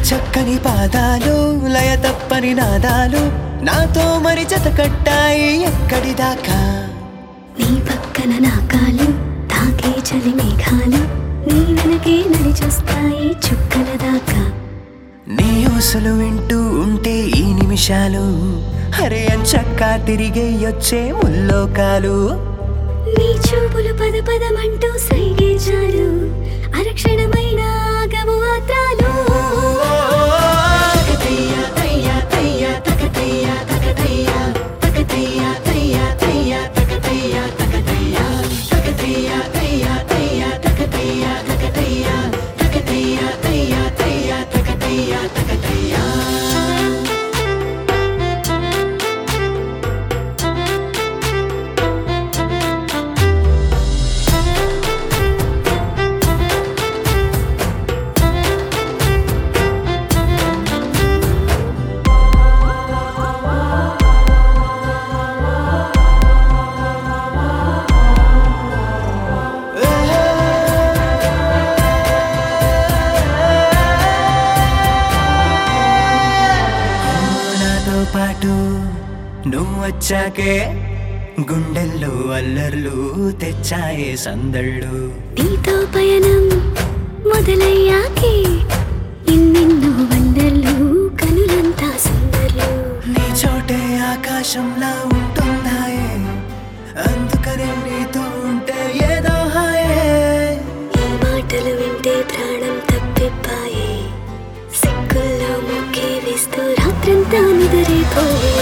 చక్కని పాదాలు లయ తప్పని నాదాలు నాతో మరి జత కట్టాయి ఎక్కడి దాకా నీ పక్కన నా కాలు తాకే చలి మేఘాలు నీ వెనకే నడిచొస్తాయి చుక్కల దాకా నీ ఊసులు వింటూ ఉంటే ఈ నిమిషాలు హరే అంచక్కా తిరిగే వచ్చే ముల్లోకాలు నీ చూపులు పద పదమంటూ సైగే చాలు అరక్షణమైన ఆగవు ఆత్రాలు నాతో పాటు నువ్వు వచ్చాకే గుండెల్లో అల్లర్లు తెచ్చాయే సందళ్ళు నీతో పయనం మొదలయ్యాకే ఎన్నెన్నో వండర్లు కనులంతా సుందర్లు నీ చోటే ఆకాశంలా ఉంటున్నాయే అందుకనే నీతో ఉంటే ఏదో హాయే ఈ మాటలు వింటే ప్రాణం తప్పిపాయే సిక్కుల్లో ముక్కే వేస్తూ రాత్రంతా నిదరేపోయే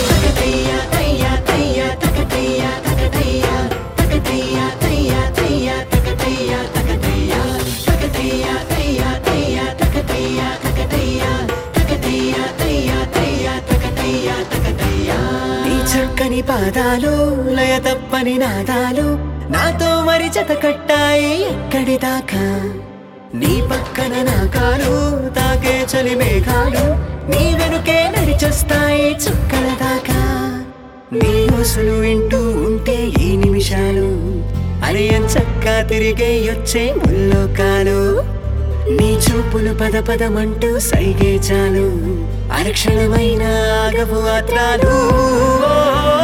నీ చక్కని పాదాలు లయ తప్పని నాదాలు నాతో మరి జత కట్టాయి ఎక్కడి దాకా నీ పక్కన నా కాలు తాకే చలి మేఘాలు నీ వెనుకే నడిచొస్తాయి చుక్కల దాకా నీ ఊసులు వింటూ ఉంటే ఈ నిమిషాలు అని చక్కా తిరిగే వచ్చే ముల్లోకాలు నీ చూపులు పద పదమంటూ సైగే చాలు అరక్షణమైన ఆగవు ఆత్రాలు ఓ